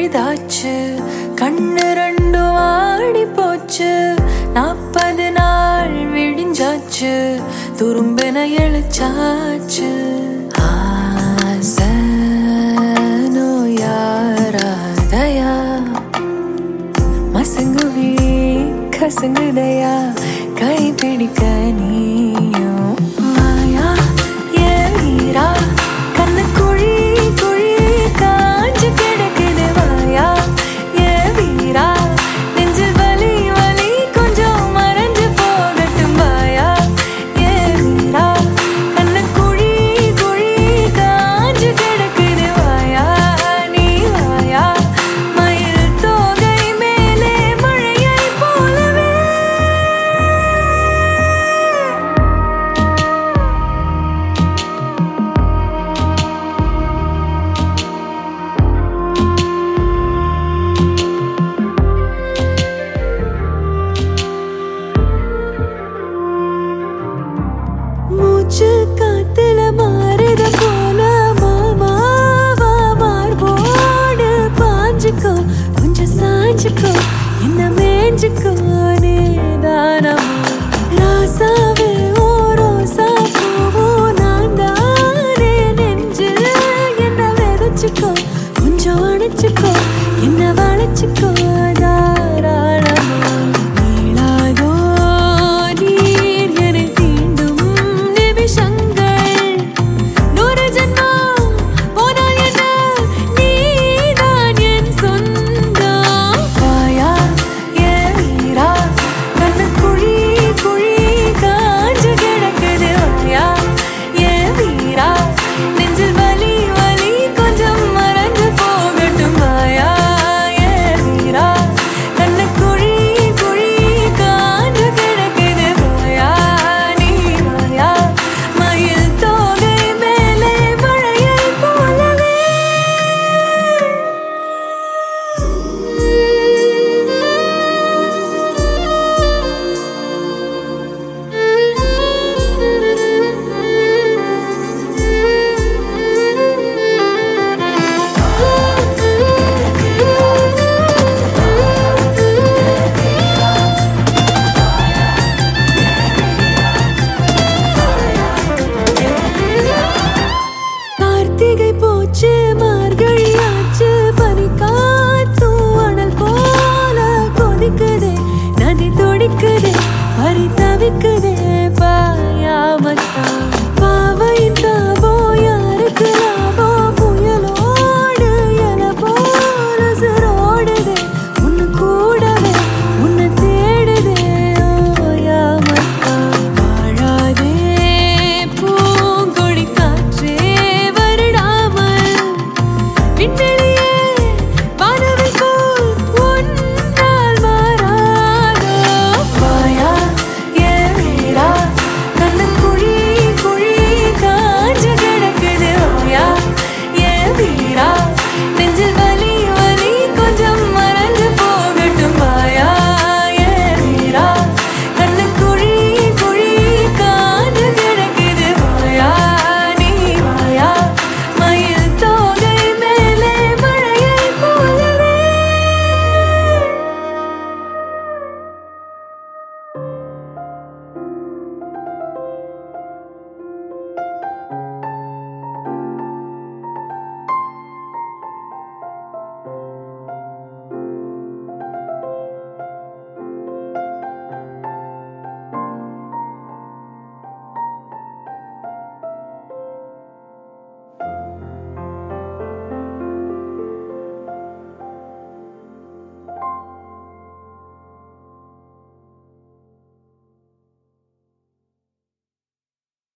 பழுதாச்சு கண்ணு ரெண்டும் ஆடி போச்சு நாற்பது நாள் விடிஞ்சாச்சு துரும்பின எழுச்சாச்சு ஆசை நோயாராதயா மசங்குவி கசங்குதையா கை பிடிக்க நீயும் மாயா ஏன் வீரா கண்ணு குழி குழி காஞ்சு கிடக்குது வாயா ஏன் வீரா நெஞ்சில் வலி வலி கொஞ்சம் மறைஞ்சு போகட்டும் வாயா ஏன் வீரா கண்ணு குழி குழி காஞ்சு கிடக்குது வாயா நீ வாயா மயில் தோகை மேலே மழையை போலவே மூச்சு காத்துல மாறுத போல மாமாவா மார்போடு பாஞ்சுக்கோ கொஞ்சம் சாஞ்சுக்கோ என்ன மேஞ்சுக்கோ